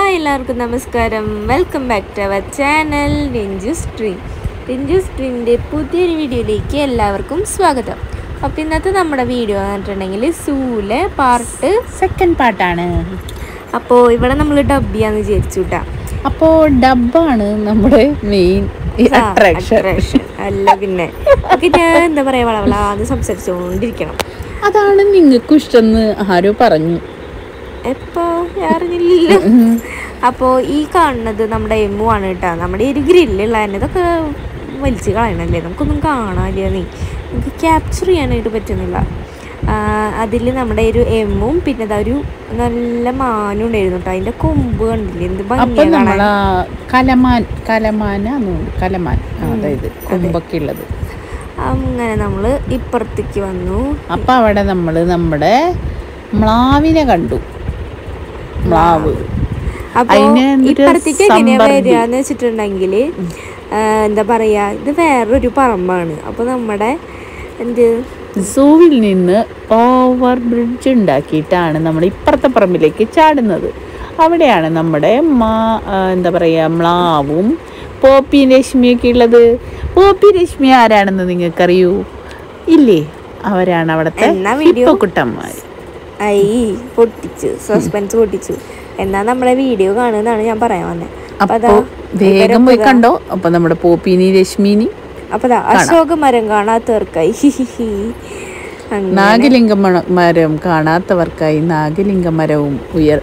Hi എല്ലാവർക്കും നമസ്കാരം welcome back to our channel Rinju stream Rinju സ്ട്രീമിൻ്റെ പുതിയൊരു വീഡിയോയിലേക്ക് എല്ലാവർക്കും സ്വാഗതം അപ്പോൾ ഇന്നത്തെ നമ്മുടെ വീഡിയോ എന്ന് പറഞ്ഞിട്ടുണ്ടെങ്കിൽ സൂലെ പാർട്ട് സെക്കൻഡ് പാർട്ടാണ് അപ്പോൾ ഇവിടെ നമ്മൾ ഡബ് ചെയ്യാന്ന് വിചാരിച്ചു കേട്ടാ അപ്പോൾ ഡബ്ബാണ് നമ്മുടെ മെയിൻ അട്രാക്ഷൻ അല്ല പിന്നെ ഒക്കെ ഞാൻ എന്താ പറയാ വളവളാന്ന് സംസാരിച്ചുകൊണ്ടിരിക്കണം അതാണ് നിങ്ങൾക്കും ഇഷ്ടമെന്ന് ആരോ പറഞ്ഞു എപ്പോ അറിഞ്ഞില്ലല്ലോ അപ്പോൾ ഈ കാണുന്നത് നമ്മുടെ എമ്മു ആണ് കേട്ടോ നമ്മുടെ ഈ ഒരു ഗ്രില്ലുള്ള തന്നെ ഇതൊക്കെ വലിച്ച് കളയണല്ലേ നമുക്കൊന്നും കാണാനില്ല നീ നമുക്ക് ക്യാപ്ചർ ചെയ്യാനായിട്ട് പറ്റുന്നില്ല അതിൽ നമ്മുടെ ഒരു എമ്മും പിന്നെ അതാ ഒരു നല്ല മാനും ഉണ്ടായിരുന്നു കേട്ടോ അതിന്റെ കൊമ്പ് കണ്ടില്ലേ എന്ത് അപ്പൊ ഭംഗിയാ കാണാൻ നമ്മളാ കലമാൻ കലമാനാന്ന് തോന്നുന്നു. കലമാൻ ആ, അതായത് കൊമ്പൊക്കെ ഉള്ളത് അങ്ങനെ നമ്മൾ ഇപ്പുറത്തേക്ക് വന്നു അപ്പൊ അവിടെ നമ്മള് നമ്മുടെ മ്ലാവിനെ കണ്ടു മ്ലാവ് അപ്പൊ അതിന് എന്നിട്ട് ഇപ്പുറത്തേക്ക് എങ്ങനെയാ സമ്പർദ്ദി. വരിക എന്ന് വെച്ചിട്ടുണ്ടെങ്കിൽ എന്താ പറയാ ഇത് വേറൊരു പറമ്പാണ് അപ്പൊ നമ്മുടെ എന്ത് സൂവിൽ നിന്ന് ഓവർ ബ്രിഡ്ജ് ഉണ്ടാക്കിയിട്ടാണ് നമ്മൾ ഇപ്പുറത്തെ പറമ്പിലേക്ക് ചാടുന്നത് അവിടെയാണ് നമ്മുടെ മാ ആ, എന്താ പറയുക മ്ലാവും പോപ്പി രശ്മിയൊക്കെ ഉള്ളത് പോപ്പി രശ്മി ആരാണെന്ന് നിങ്ങൾക്കറിയൂ ഇല്ലേ അവരാണ് അവിടുത്തെ എന്നാ വീഡിയോ? കുട്ടന്മാർ ഐ പൊട്ടിച്ചു സസ്പെൻസ് പൊട്ടിച്ചു എന്നാ നമ്മളെ വീഡിയോ കാണുന്നതാണ് ഞാൻ പറയാൻ വന്നത് അപ്പൊ അപ്പോ അതാ വേഗം പോയി കണ്ടോ അപ്പൊ നമ്മുടെ പോപ്പിനി രശ്മിനി അപ്പൊ ദാ അശോക മരം കാണാത്തവർക്കായി അങ്ങനെ നാഗലിംഗ മണ- മരം കാണാത്തവർക്കായി നാഗലിംഗ മരവും ഉയർ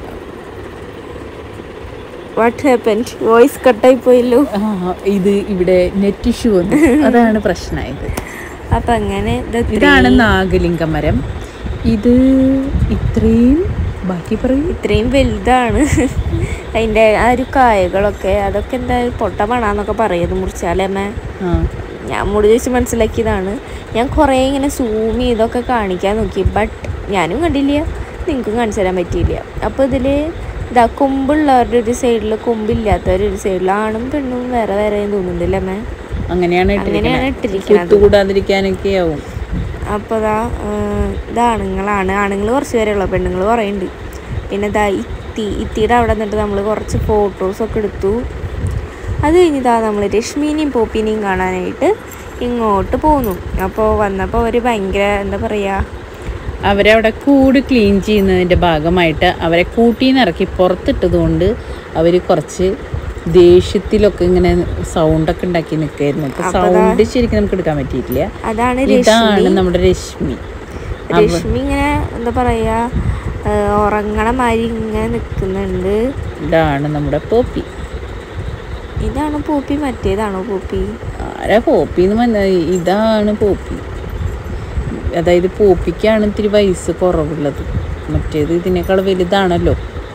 വാട്ട് ഹാപ്പൻഡ് വോയിസ് കട്ടായി പോയല്ലോ ആ, ഇത് ഇവിടെ നെറ്റ് ഇഷ്യൂ വന്നു അതാണ് പ്രശ്നമായത് അപ്പൊ അങ്ങനെ ദാ ഇതാണ് നാഗലിംഗ മരം ഇത് ഇത്രയും ബാക്കി പറയൂ ഇത്രയും വലുതാണ് അതിന്റെ ആ ഒരു കായകളൊക്കെ അതൊക്കെ എന്താ പൊട്ട പണാന്നൊക്കെ പറയുന്നത് മുറിച്ചാലമ്മേ ആ ഞാൻ മുടി ചോദിച്ച് മനസ്സിലാക്കിയതാണ് ഞാൻ കുറേ ഇങ്ങനെ സൂം ചെയ്തൊക്കെ കാണിക്കാൻ നോക്കി ബട്ട് ഞാനും കണ്ടില്ല നിങ്ങൾക്കും കാണിച്ചു തരാൻ പറ്റിയില്ല അപ്പോൾ ഇതിൽ ഇതാ കൊമ്പുള്ളവരുടെ ഒരു സൈഡിൽ കൊമ്പില്ലാത്തവരുടെ ഒരു സൈഡിൽ ആണും പെണ്ണും വേറെ വേറെ തോന്നുന്നുണ്ടല്ലേ അമ്മേ അങ്ങനെയാണ് അങ്ങനെയാണ് ഇട്ടിരിക്കുന്നത് ഇട്ടിരിക്കുന്നത് കുത്തുകൂടാതിരിക്കാനൊക്കെ ആവും അപ്പോൾ ഇതാ ഇത് ആണുങ്ങളാണ് ആണുങ്ങൾ കുറച്ച് പേരേ ഉള്ളൂ പെണ്ണുങ്ങൾ കുറേ ഉണ്ട് പിന്നെ ഇതാ ഇത്തി ഇത്തിയുടെ അവിടെ നിന്നിട്ട് നമ്മൾ കുറച്ച് ഫോട്ടോസൊക്കെ എടുത്തു അത് കഴിഞ്ഞിതാ നമ്മൾ രശ്മീനെയും പോപ്പിനെയും കാണാനായിട്ട് ഇങ്ങോട്ട് പോന്നു അപ്പോൾ വന്നപ്പോൾ അവർ ഭയങ്കര എന്താ പറയുക അവരവിടെ കൂട് ക്ലീൻ ചെയ്യുന്നതിൻ്റെ ഭാഗമായിട്ട് അവരെ കൂട്ടിന്ന് ഇറക്കി പുറത്തിട്ടത് കൊണ്ട് അവർ കുറച്ച് ദേഷ്യത്തിലൊക്കെ ഇങ്ങനെ സൗണ്ടൊക്കെ ഉണ്ടാക്കി നിൽക്കായിരുന്നു അപ്പൊ സൗണ്ട് ശരിക്കും നമുക്ക് എടുക്കാൻ പറ്റിയിട്ടില്ല അതാണ് ഇതാണ് രശ്മി നമ്മുടെ രശ്മി രശ്മി ഇങ്ങനെ എന്താ പറയുക ഉറങ്ങണ മാതിരി ഇങ്ങനെ നിൽക്കുന്നുണ്ട് ഇതാണ് നമ്മുടെ പോപ്പി ഇതാണ് പോപ്പി മറ്റേതാണോ പോപ്പി ആരാ പോപ്പി എന്ന് പറഞ്ഞ ഇതാണ് പോപ്പി അതായത് പോപ്പിക്കാണ് ഇത്തിരി വയസ്സ് കുറവുള്ളത് മറ്റേത് ഇതിനേക്കാൾ വലുതാണല്ലോ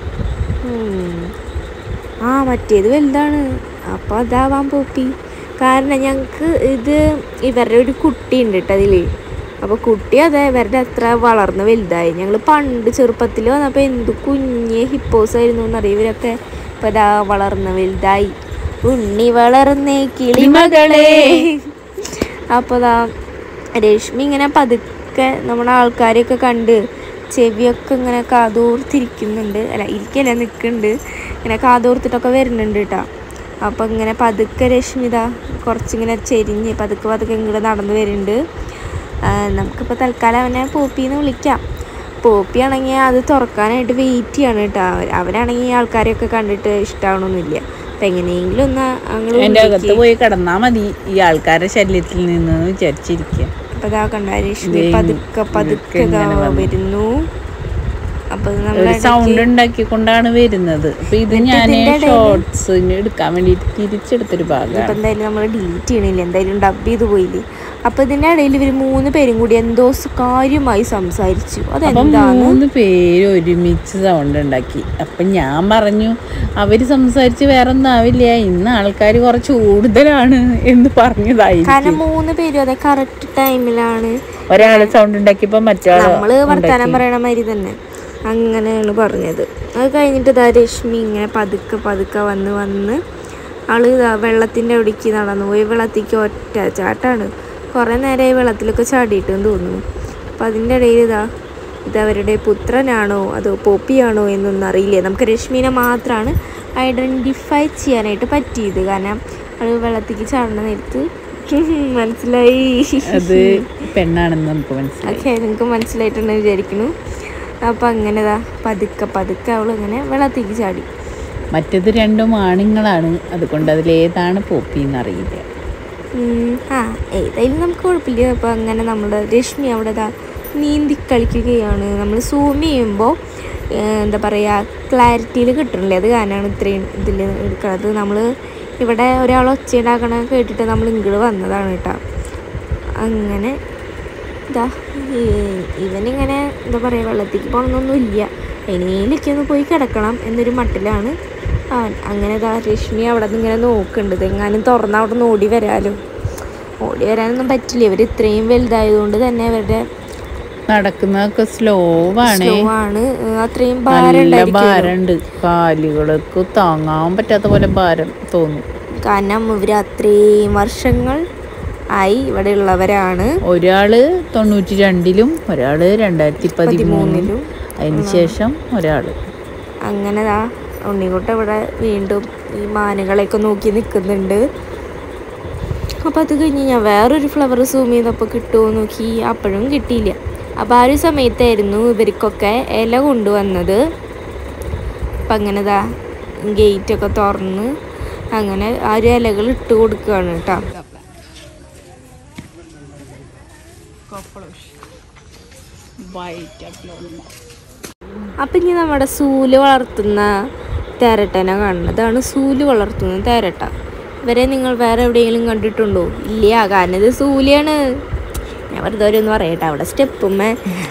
ഉം. ആ മറ്റേത് വലുതാണ് അപ്പോൾ അതാവാൻ പോപ്പി കാരണം ഞങ്ങൾക്ക് ഇത് ഇവരുടെ ഒരു കുട്ടി ഉണ്ട് കേട്ടോ അതിൽ അപ്പോൾ കുട്ടി അതെ ഇവരുടെ അത്ര വളർന്ന് വലുതായി ഞങ്ങൾ പണ്ട് ചെറുപ്പത്തിൽ വന്നപ്പോൾ എന്ത് കുഞ്ഞ് ഹിപ്പോസ് ആയിരുന്നു എന്നറിയ ഇവരൊക്കെ ഇപ്പം ഇതാ വളർന്ന് വലുതായി ഉണ്ണി വളർന്നേ കിളിമകളെ അപ്പോൾ ദാ രശ്മി ഇങ്ങനെ പതുക്കെ നമ്മുടെ ആൾക്കാരെയൊക്കെ കണ്ട് ചെവിയൊക്കെ ഇങ്ങനെ കാതോർത്തിരിക്കുന്നുണ്ട് അല്ല ഇരിക്കല്ല നിൽക്കുന്നുണ്ട് ഇങ്ങനെ കാതോർത്തിട്ടൊക്കെ വരുന്നുണ്ട് കേട്ടോ അപ്പോൾ ഇങ്ങനെ പതുക്കെ രശ്മിത കുറച്ചിങ്ങനെ ചെരിഞ്ഞ് പതുക്കെ പതുക്കെ ഇങ്ങോട്ട് നടന്നു വരുന്നുണ്ട് ആ, നമുക്കിപ്പോൾ തൽക്കാലം അവനെ പോപ്പിന്ന് വിളിക്കാം പോപ്പി ആണെങ്കിൽ അത് തുറക്കാനായിട്ട് വെയിറ്റ് ചെയ്യാണ് കേട്ടോ അവർ- അവരാണെങ്കിൽ ഈ ആൾക്കാരെയൊക്കെ കണ്ടിട്ട് ഇഷ്ടമാവണമെന്നില്ല അപ്പം എങ്ങനെയെങ്കിലും ഒന്ന് എൻ്റെ അങ്ങനെ അകത്ത് പോയി കിടന്നാ മതി ഈ ആൾക്കാരുടെ ശല്യത്തിൽ നിന്ന് വിചാരിച്ചിരിക്കുക അപ്പൊ ഇതാ കണ്ട രശ്മി ദേ പതുക്കെ പതുക്കെ ഇതാ ഇങ്ങനെ വന്നു. വരുന്നു അപ്പൊ ഒരു നമ്മൾ സൗണ്ട് ഉണ്ടാക്കിക്കൊണ്ടാണ് വരുന്നത് അപ്പൊ ഇത് എന്നിട്ട് ഞാൻ ഇതിന്റെ ഇടയില് ഷോർട്സിന് എടുക്കാൻ വേണ്ടിയിട്ട് തിരിച്ചെടുത്തൊരു ഇപ്പൊ ഭാഗമാണ് എന്തായാലും നമ്മൾ ഡിലീറ്റ് ചെയ്യണില്ല എന്തായാലും ഡബ് ചെയ്ത് പോയില്ലേ അപ്പൊ ഇതിന്റെ ഇടയിൽ ഇവര് മൂന്ന് പേരും കൂടി എന്തോ സ് കാര്യമായി സംസാരിച്ചു അപ്പൊ അതെന്താന്ന് മൂന്ന് പേര് ഒരുമിച്ച് സൗണ്ട് ഉണ്ടാക്കി അപ്പൊ ഞാൻ പറഞ്ഞു അവര് സംസാരിച്ച് വേറെ ഒന്നും ആവില്ല ഇന്ന് ആൾക്കാർ കുറച്ച് കൂടുതലാണ് എന്ന് പറഞ്ഞതായിരിക്കും കാരണം മൂന്ന് പേരും അതെ കറക്റ്റ് ടൈമിലാണ് ഒരാള് സൗണ്ട് ഉണ്ടാക്കിയപ്പോ മറ്റൊരാൾ നമ്മള് വർത്താനം പറയണ മാതിരി തന്നെ അങ്ങനെയാണ് പറഞ്ഞത് അത് കഴിഞ്ഞിട്ട് ഇതാ രശ്മി ഇങ്ങനെ പതുക്കെ പതുക്കെ വന്ന് വന്ന് ആള് ഇതാ വെള്ളത്തിൻ്റെ അവിടേക്ക് നടന്നു പോയി വെള്ളത്തേക്ക് ഒറ്റ ചാട്ടാണ് കുറേ നേരമായി വെള്ളത്തിലൊക്കെ ചാടിയിട്ടെന്ന് തോന്നുന്നു അപ്പം അതിൻ്റെ ഇടയിൽ ഇതാ ഇത് അവരുടെ പുത്രനാണോ അതോ പോപ്പിയാണോ എന്നൊന്നും അറിയില്ല നമുക്ക് രശ്മിനെ മാത്രമാണ് ഐഡൻറ്റിഫൈ ചെയ്യാനായിട്ട് പറ്റിയത് കാരണം അത് വെള്ളത്തേക്ക് ചാടുന്ന നേരത്ത് മനസ്സിലായി അത് പെണ്ണാണെന്ന് നമുക്ക് മനസ്സിലായി ഓക്കെ നിങ്ങൾക്ക് മനസ്സിലായിട്ടുണ്ടെന്ന് വിചാരിക്കുന്നു അപ്പം അങ്ങനെതാ പതുക്കെ പതുക്കെ അവൾ ഇങ്ങനെ വെള്ളത്തേക്ക് ചാടി മറ്റത് രണ്ടും ആണുങ്ങളാണ് അതുകൊണ്ട് അതിലേതാണ് പോപ്പി എന്നറിയില്ല ഉം, ആ ഏതായാലും നമുക്ക് കുഴപ്പമില്ല അപ്പോൾ അങ്ങനെ നമ്മുടെ രശ്മി അവിടെ ദാ നീന്തി കളിക്കുകയാണ് നമ്മൾ സൂം ചെയ്യുമ്പോൾ എന്താ പറയുക ക്ലാരിറ്റിയിൽ കിട്ടണില്ലേ അത് കാരണമാണ് ഇത്രയും ഇതിൽ എടുക്കുന്നത് നമ്മൾ ഇവിടെ ഒരാൾ ഒച്ച ഉണ്ടാക്കണ കേട്ടിട്ട് നമ്മൾ ഇങ്ങോട്ട് വന്നതാണ് കേട്ടോ അങ്ങനെ ഇതാ ഈ- ഇവനിങ്ങനെ എന്താ പറയുക വെള്ളത്തേക്ക് പോകണമെന്നൊന്നും ഇല്ല എങ്ങനെയൊക്കെ ഒന്ന് പോയി കിടക്കണം എന്നൊരു മട്ടിലാണ് അവൻ അങ്ങനെ ഇതാ രശ്മി അവിടെ നിന്ന് ഇങ്ങനെ നോക്കുന്നുണ്ട് എങ്ങാനും തുറന്ന് അവിടെ നിന്ന് ഓടി വരാലോ ഓടി വരാനൊന്നും പറ്റില്ല ഇവർ ഇത്രയും വലുതായതുകൊണ്ട് തന്നെ അവരുടെ നടക്കുന്നതൊക്കെ സ്ലോ ആണ് slow ആണ് ഏഹ് അത്രയും ഭാരം നല്ല ഉണ്ടായിരിക്കുമല്ലോ. ഭാരമുണ്ട് കാലുകൾക്ക് താങ്ങാൻ പറ്റാത്ത പോലെ ഭാരം തോന്നും കാരണം ഇവർ അത്രയും വർഷങ്ങൾ ആയി ഇവിടെ ഉള്ളവരാണ് ഒരാള് തൊണ്ണൂറ്റി രണ്ടിലും ഒരാള് രണ്ടായിരത്തി പതിമൂന്നിലും പതിമൂന്നിലും അതിന് ശേഷം ഒരാള് അങ്ങനെ ദാ ഉണ്ണിക്കുട്ട ഇവിടെ വീണ്ടും ഈ മാനുകളെയൊക്കെ നോക്കി നിൽക്കുന്നുണ്ട് അപ്പോൾ അത് കഴിഞ്ഞ് ഞാൻ വേറൊരു ഫ്ലവർ സൂം ചെയ്തപ്പോൾ കിട്ടുമോ നോക്കി അപ്പോഴും കിട്ടിയില്ല അപ്പോൾ ആ ഒരു സമയത്തായിരുന്നു ഇവർക്കൊക്കെ ഇല കൊണ്ടുവന്നത് അപ്പം അങ്ങനെ ദാ ഗേറ്റൊക്കെ തുറന്ന് അങ്ങനെ ആ ഒരു ഇലകൾ ഇട്ട് കൊടുക്കുകയാണ് കേട്ടോ അപ്പം ഇനി നമ്മുടെ സൂല് വളർത്തുന്ന തേരട്ടനെ കാണുന്നത് അതാണ് സൂല് വളർത്തുന്ന തേരട്ട ഇവരെ നിങ്ങൾ വേറെ എവിടെയെങ്കിലും കണ്ടിട്ടുണ്ടോ ഇല്ല കാരണം ഇത് സൂലിയാണ് ഞാൻ വെറുതെ ഒരു ഒന്ന് പറയട്ടെ അവിടെ സ്റ്റെപ്പുമ്മേ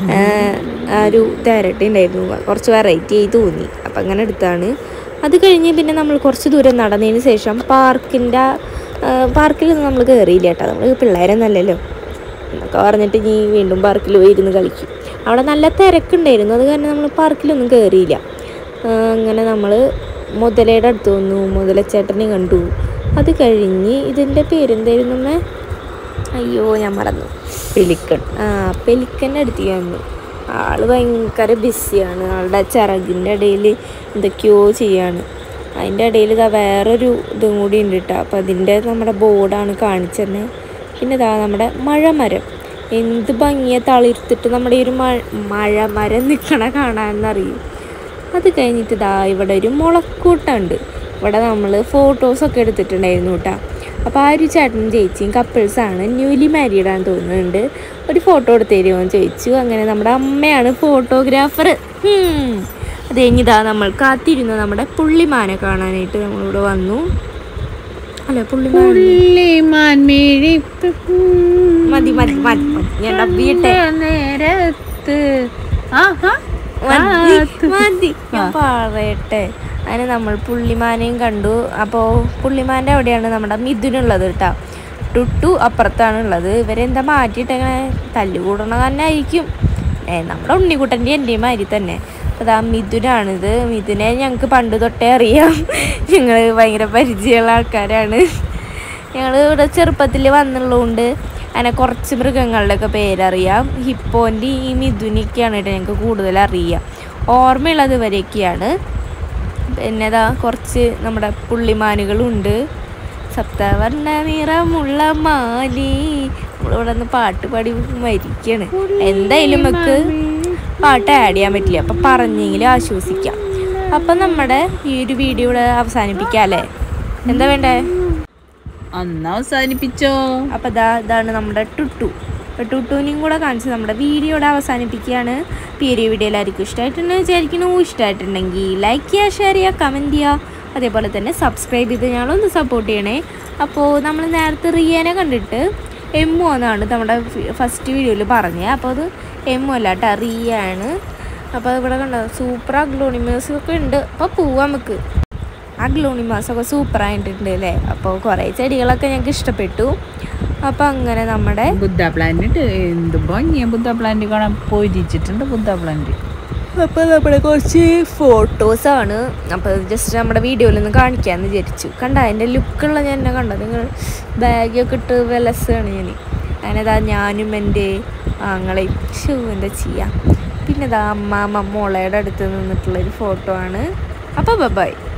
ആ ഒരു തേരട്ട ഉണ്ടായിരുന്നു കുറച്ച് വെറൈറ്റി ആയി തോന്നി അപ്പം അങ്ങനെ എടുത്താണ് അത് കഴിഞ്ഞ് പിന്നെ നമ്മൾ കുറച്ച് ദൂരം നടന്നതിന് ശേഷം പാർക്കിൻ്റെ പാർക്കിലൊന്നും നമ്മൾ കയറിയില്ല കേട്ടോ നമ്മൾ പിള്ളേരൊന്നല്ലല്ലോ എന്നൊക്കെ പറഞ്ഞിട്ട് ഇനി വീണ്ടും പാർക്കിൽ പോയി ഇരുന്ന് കളിക്കും അവിടെ നല്ല തിരക്കുണ്ടായിരുന്നു അത് കാരണം നമ്മൾ പാർക്കിലൊന്നും കയറിയില്ല ആ, അങ്ങനെ നമ്മൾ മുതലയുടെ അടുത്ത് വന്നു മുതലച്ചേട്ടനെ കണ്ടു അത് കഴിഞ്ഞ് ഇതിൻ്റെ പേരെന്തായിരുന്നു അമ്മേ? അയ്യോ ഞാൻ മറന്നു പെലിക്കൺ ആ പെലിക്കൻ്റെ അടുത്തേക്ക് വന്നു ആള് ഭയങ്കര ബിസിയാണ് ആളുടെ ചിറകിൻ്റെ ഇടയിൽ എന്തൊക്കെയോ ചെയ്യാണ് അതിൻ്റെ ഇടയിൽ ഇതാ വേറൊരു ഇതും കൂടി ഉണ്ട് കേട്ടോ അപ്പം അതിൻ്റെ നമ്മുടെ ബോർഡാണ് കാണിച്ചത് പിന്നെ ഇതാ നമ്മുടെ മഴമരം എന്ത് ഭംഗിയെ തളിർത്തിട്ട് നമ്മുടെ ഈ ഒരു മഴ മഴമരം നിൽക്കണ കാണാമെന്നറിയും അത് കഴിഞ്ഞിട്ട് ഇതാ ഇവിടെ ഒരു മുളക്കൂട്ടുണ്ട് ഇവിടെ നമ്മൾ ഫോട്ടോസൊക്കെ എടുത്തിട്ടുണ്ടായിരുന്നു കേട്ടോ അപ്പോൾ ആ ഒരു ചേട്ടനും ചേച്ചിയും കപ്പിൾസാണ് ന്യൂലി മാരീഡ് ആണെന്ന് തോന്നുന്നുണ്ട് ഒരു ഫോട്ടോ എടുത്ത് തരുമോ എന്ന് ചോദിച്ചു അങ്ങനെ നമ്മുടെ അമ്മയാണ് ഫോട്ടോഗ്രാഫർ അത് കഴിഞ്ഞിതാ നമ്മൾ കാത്തിരുന്നു നമ്മുടെ പുള്ളിമാനെ കാണാനായിട്ട് നമ്മളിവിടെ വന്നു അല്ല പുള്ളിമാൻ പുള്ളിമാൻ മിഴി മതി മതി മതി മതി ഞാൻ ഡബ്ബിയിട്ടെ നേരത്ത് ആഹാ മതി മതി ഞാൻ പറയട്ടെ അതിന് നമ്മൾ പുള്ളിമാനെയും കണ്ടു അപ്പോൾ പുള്ളിമാൻ്റെ അവിടെയാണ് നമ്മുടെ മിഥുനുള്ളത് കേട്ടോ ടുട്ടു അപ്പുറത്താണ് ഉള്ളത് ഇവരെന്താ മാറ്റിയിട്ടങ്ങനെ തല്ലുകൂടണ തന്നെ ആയിരിക്കും ഏ നമ്മുടെ ഉണ്ണിക്കുട്ടൻ്റെ എൻ്റെയും മാതിരി തന്നെ അതാ മിഥുനാണിത് മിഥുനെ ഞങ്ങൾക്ക് പണ്ട് തൊട്ടേ അറിയാം ഞങ്ങൾ ഭയങ്കര പരിചയമുള്ള ആൾക്കാരാണ് ഞങ്ങൾ ഇവിടെ ചെറുപ്പത്തിൽ വന്നുള്ളതുകൊണ്ട് അങ്ങനെ കുറച്ച് മൃഗങ്ങളുടെയൊക്കെ പേരറിയാം ഹിപ്പോൻ്റെ ഈ മിഥുനൊക്കെയാണ് കേട്ടോ ഞങ്ങൾക്ക് കൂടുതൽ അറിയാം ഓർമ്മയുള്ളത് ഇവരെയൊക്കെയാണ് പിന്നെ ഇതാ കുറച്ച് നമ്മുടെ പുള്ളിമാനുകളുണ്ട് സപ്തവർണ്ണ നിറമുള്ള മാലി നമ്മളിവിടെ നിന്ന് പാട്ട് പാടി മരിക്കാണ് എന്തായാലും നമുക്ക് പാട്ട് ആഡ് ചെയ്യാൻ പറ്റില്ല അപ്പം പറഞ്ഞെങ്കിലും ആശ്വസിക്കാം അപ്പം നമ്മുടെ ഈ ഒരു വീഡിയോ ഇവിടെ അവസാനിപ്പിക്കാം അല്ലേ എന്താ വേണ്ടേ അന്ന് അവസാനിപ്പിച്ചോ അപ്പോൾ ഇതാ ഇതാണ് നമ്മുടെ ടുട്ടു അപ്പോൾ ടുട്ടുവിനെയും കൂടെ കാണിച്ച് നമ്മുടെ വീഡിയോ ഇവിടെ അവസാനിപ്പിക്കുകയാണ് അപ്പോൾ ഈ ഒരു വീഡിയോ എല്ലാവർക്കും ഇഷ്ടമായിട്ടുണ്ടെന്ന് വിചാരിക്കുന്നു ഇഷ്ടമായിട്ടുണ്ടെങ്കിൽ ലൈക്ക് ചെയ്യുക ഷെയർ ചെയ്യുക കമൻറ്റ് ചെയ്യുക അതേപോലെ തന്നെ സബ്സ്ക്രൈബ് ചെയ്ത് ഞങ്ങളൊന്ന് സപ്പോർട്ട് ചെയ്യണേ അപ്പോൾ നമ്മൾ നേരത്തെ റിയേനെ കണ്ടിട്ട് എമ്മു എന്നാണ് നമ്മുടെ ഫസ്റ്റ് വീഡിയോയിൽ പറഞ്ഞത് അപ്പോൾ അത് എമ്മു അല്ല കേട്ടോ റിയ ആണ് അപ്പോൾ ഇവിടെ കണ്ടോ സൂപ്പർ അഗ്ലോണിമേഴ്സ് ഒക്കെ ഉണ്ട് അപ്പോൾ പോവാം നമുക്ക് ആ ഗ്ലോണിമാസൊക്കെ സൂപ്പർ ആയിട്ടുണ്ട് അല്ലേ അപ്പോൾ കുറേ ചെടികളൊക്കെ ഞങ്ങൾക്ക് ഇഷ്ടപ്പെട്ടു അപ്പോൾ അങ്ങനെ നമ്മുടെ ബുദ്ധ പ്ലാന്റ് എന്ത് ഭംഗിയാ ബുദ്ധ പ്ലാന്റ് കാണാൻ പൊരിച്ചിട്ടുണ്ട് ബുദ്ധ പ്ലാന്റ് അപ്പോൾ നമ്മുടെ കുറച്ച് ഫോട്ടോസാണ് അപ്പോൾ ജസ്റ്റ് നമ്മുടെ വീഡിയോയിൽ നിന്ന് കാണിക്കാമെന്ന് വിചാരിച്ചു കണ്ട അതിൻ്റെ ലുക്കുള്ള ഞാൻ എന്നെ കണ്ടോ നിങ്ങൾ ബാഗൊക്കെ ഇട്ട് വിലസാണ് ഞാൻ അങ്ങനെ അതാ ഞാനും എൻ്റെ ആങ്ങളെയും ഷൂ എന്താ ചെയ്യാം പിന്നെ ഇതാ അമ്മ മോളയുടെ അടുത്ത് നിന്നിട്ടുള്ളൊരു ഫോട്ടോ ആണ് അപ്പോൾ ബൈ